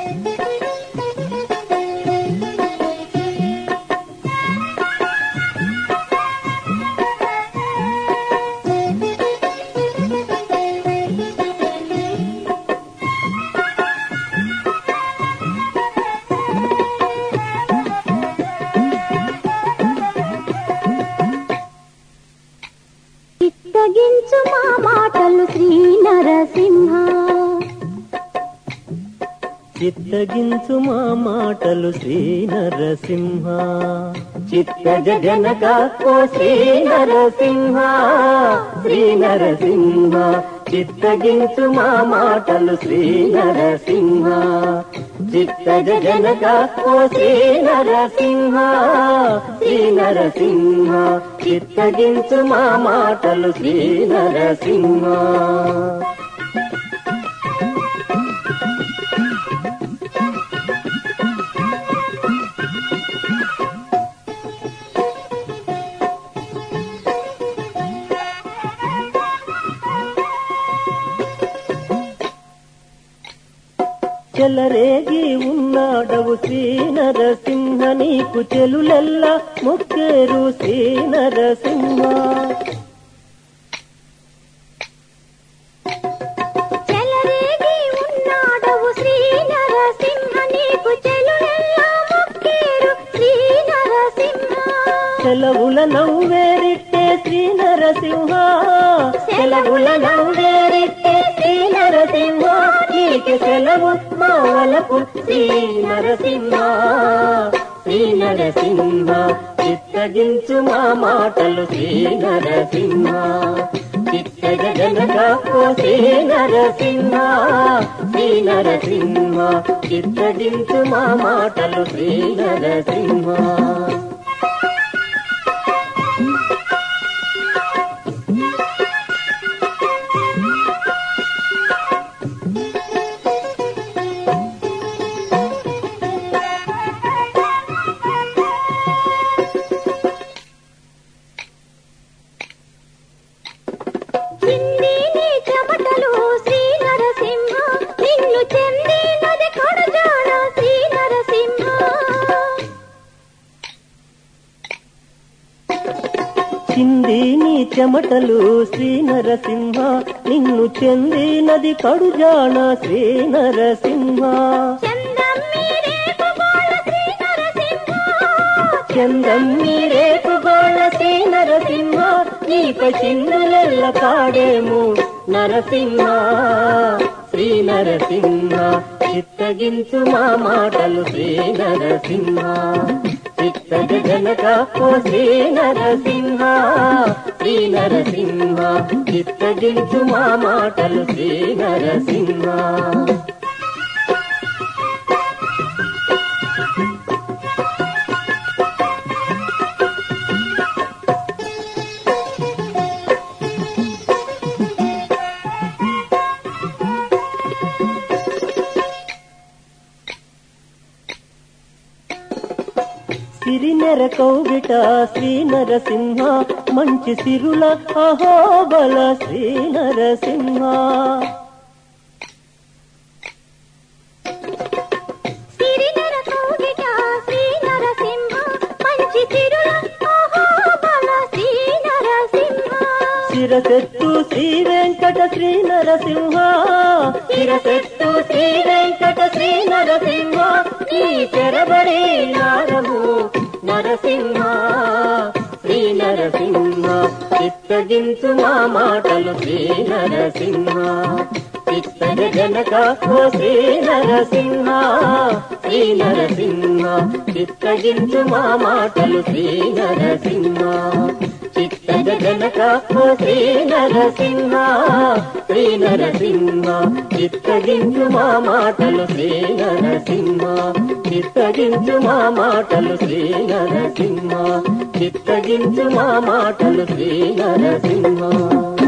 చిత్తగించు మా మాటలు శ్రీ నరసింహ చిత్తగించు మా మాటలు శ్రీ నరసింహ చిత్తజ జనక ఓ శ్రీ నరసింహ శ్రీ నరసింహ చిత్తగించు మా మాటలు శ్రీ నరసింహ చిత్తజ జనక ఓ శ్రీ నరసింహ శ్రీ నరసింహ చిత్తగించు మా మాటలు శ్రీ నరసింహ చెలరేగి ఉన్నాడవు శ్రీ నరసింహ నీకు చెలులెల్ల మొక్కేరు శ్రీ నరసింహ చెలరేగి ఉన్నాడవు శ్రీ నరసింహ నీకు చెలులెల్లా మొక్కేరు శ్రీ నరసింహ సెలవుల నవ్వేరిట్టే శ్రీ నరసింహ సెలవుల నవ్వేరిట్టే శ్రీ నరసింహ నీకు సెలవు మావలకు శ్రీ నరసింహ శ్రీ నరసింహ చిత్తగించు మా మాటలు శ్రీ నరసింహ చిత్తగ జనక ఓ శ్రీ నరసింహ శ్రీ నరసింహ చిత్తగించు మా మాటలు శ్రీ నరసింహ చింది నీ చెమటలు శ్రీ నరసింహ నిన్ను చెందినది కడుజాడ శ్రీ నరసింహ చింది నీ చెమటలు శ్రీ నరసింహ నిన్ను చెందినది కడుజాణ శ్రీ నరసింహ చందమ్మీరేపు గోళ శ్రీ నరసింహ చందమ్మి రేపు గోళ శ్రీ నరసింహ నీప చిందులెల్ల పాడేము నరసింహ శ్రీ నరసింహ చిత్తగించు మా మాటలు శ్రీ నరసింహ చిత్తగ జనక ఓ శ్రీ నరసింహ శ్రీ నరసింహ చిత్తగించు మా మాటలు శ్రీ నరసింహ సిరినెర కౌగిట శ్రీ నరసింహ మంచి సిరుల అహోబల శ్రీ నరసింహ సిరినర కోగిట శ్రీ నరసింహ మంచి తిరుల మహాబల శ్రీ నరసింహ శిరసెత్తు శ్రీ వెంకట శ్రీ నరసింహ శిరసెత్తు శ్రీ వెంకట శ్రీ నరసింహ ఈ తెరబడి నారము నరసింహ శ్రీ నరసింహ చిత్తగించు మా మాటలు శ్రీ నరసింహ చిత్తగ జనక ఓ శ్రీ నరసింహ శ్రీ నరసింహ చిత్తగించు మా మాటలు శ్రీ నరసింహ చిత్తగ జనక ఓ శ్రీ నరసింహ శ్రీ నరసింహ చిత్తగించు మా మాటలు శ్రీ నరసింహ చిత్తగించు మా మాటలు శ్రీ నరసింహ చిత్తగించు మా మాటలు శ్రీ నరసింహ